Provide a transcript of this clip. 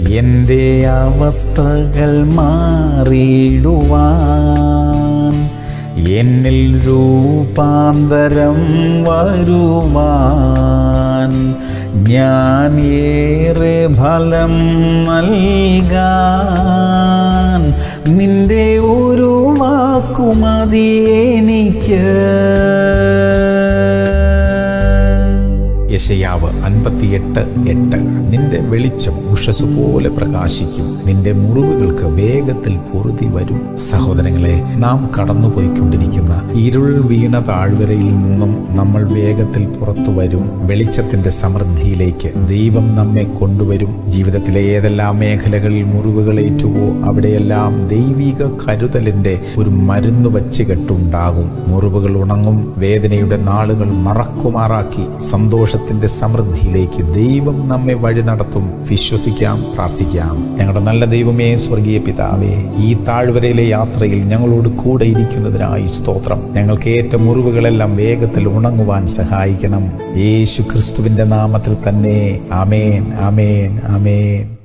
എൻ്റെ അവസ്ഥകൾ മാറിയിടുവാൻ എന്നിൽ രൂപാന്തരം വരുവാൻ ഞാൻ ഏറെ ഫലം നൽകാൻ നിന്റെ ഒരു വാക്കുമതി എനിക്ക് യശയാവ് അൻപത്തിയെട്ട് എട്ട് നിന്റെ വെളിച്ചം ഉഷസ് പോലെ പ്രകാശിക്കും നിന്റെ മുറിവുകൾക്ക് വേഗത്തിൽ പൊറുതി വരും സഹോദരങ്ങളെ നാം കടന്നുപോയിക്കൊണ്ടിരിക്കുന്ന ഇരുൾ വീണ താഴ്വരയിൽ നിന്നും നമ്മൾ വേഗത്തിൽ പുറത്തു വരും വെളിച്ചത്തിന്റെ സമൃദ്ധിയിലേക്ക് ദൈവം നമ്മെ കൊണ്ടുവരും ജീവിതത്തിലെ ഏതെല്ലാം മേഖലകളിൽ മുറിവുകൾ ഏറ്റുവോ അവിടെയെല്ലാം ദൈവിക കരുതലിന്റെ ഒരു മരുന്ന് വച്ച് കെട്ടുണ്ടാകും മുറിവുകൾ ഉണങ്ങും വേദനയുടെ നാളുകൾ മറക്കുമാറാക്കി സന്തോഷത്തിന്റെ സമൃദ്ധിയിലേക്ക് ദൈവം നമ്മെ വഴി നടത്തും വിശ്വസിക്കാം പ്രാർത്ഥിക്കാം ഞങ്ങളുടെ നല്ല ദൈവമേ സ്വർഗീയ പിതാവേ ഈ താഴ്വരയിലെ യാത്രയിൽ ഞങ്ങളോട് കൂടെ ഇരിക്കുന്നതിനായി സ്തോത്രം ഞങ്ങൾക്ക് ഏറ്റ മുറിവുകളെല്ലാം വേഗത്തിൽ ഉണങ്ങുവാൻ സഹായിക്കണം യേശു ക്രിസ്തുവിന്റെ നാമത്തിൽ തന്നെ അമേൻ അമേൻ അമേൻ